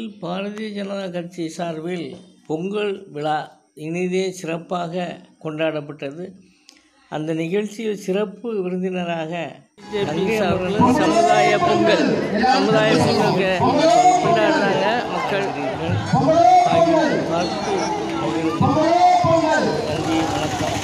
பாரதிய ஜனதா கட்சி சார்பில் பொங்கல் விழா இனிதே சிறப்பாக கொண்டாடப்பட்டது அந்த நிகழ்ச்சியில் சிறப்பு விருந்தினராக பிஜேபி சார்பில் சமுதாய பொங்கல் சமுதாய பொங்கலுக்கு கொண்டாடுறாங்க மக்கள் ஆகியோர் பார்த்து மகிழ்கிறோம். நன்றி வணக்கம்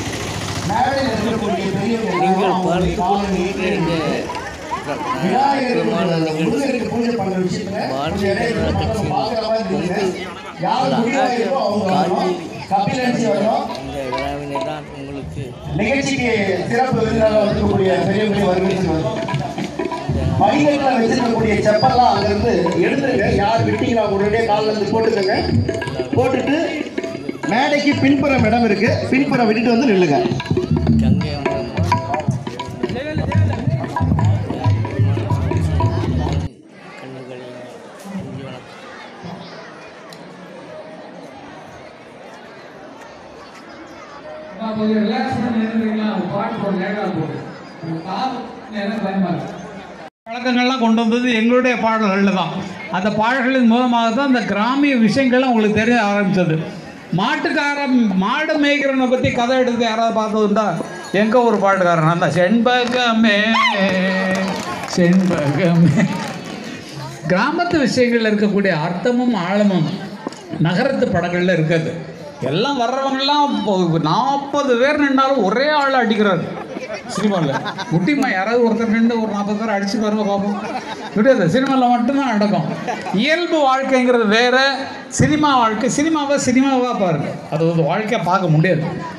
நீங்கள் பார்த்து கொண்டிருக்கிற இந்த அற்புதமான நிகழ்ச்சி பாரதிய ஜனதா கட்சியின் பொங்கல் காஞ்சி இந்த விழாவினை தான் உங்களுக்கு நிகழ்ச்சிக்கு சிறப்பு விருந்தினராக இருக்கக்கூடிய பெரியவர்களை வரவேற்று படிக்கட்டில் வச்சிருக்கக்கூடிய செப்பல்லாம் அங்கிருந்து எடுத்துருங்க யார் விட்டீங்களா உடனே காலில் இருந்து போட்டுக்கோங்க போட்டுட்டு மேடைக்கு பின்புறம் இடம் இருக்கு பின்புறம் விட்டுட்டு வந்து நில்லுங்க கங்கை அமரன் கண்ணுகளில் நன்றி வணக்கம் நான் கொஞ்சம் ரிலாக்ஸ் பண்ணி நின்றுங்களா பாட்டு போட லேட்டாக போகுது உங்களுக்கு கால் நேரம் பயமா இருக்கு பழக்கங்கள்லாம் கொண்டு வந்தது எங்களுடைய பாடல்களில் தான் அந்த பாடல்களின் மூலமாக தான் அந்த கிராமிய விஷயங்கள்லாம் உங்களுக்கு தெரிய ஆரம்பித்தது மாட்டுக்காரன் மாடு மேய்க்கிறவனை பற்றி கதை எடுத்து யாராவது பார்த்ததுண்டா எங்கே ஒரு பாட்டுக்காரன் அந்த செண்பகமே செண்பகமே கிராமத்து விஷயங்களில் இருக்கக்கூடிய அர்த்தமும் ஆழமும் நகரத்து படங்களில் இருக்காது எல்லாம் வர்றவங்கெல்லாம் நாற்பது பேர் நின்றாலும் ஒரே ஆள் அடிக்கிறாரு சினிமாவில் முட்டிமா யாராவது ஒருத்தர் நின்று ஒரு நாற்பது பேர் அடிச்சு பாருங்க பார்ப்போம் முடியாது சினிமாவில் மட்டும்தான் நடக்கும் இயல்பு வாழ்க்கைங்கிறது வேற சினிமா வாழ்க்கை சினிமாவை சினிமாவாக பாருங்க அது ஒரு வாழ்க்கையாக பார்க்க முடியாது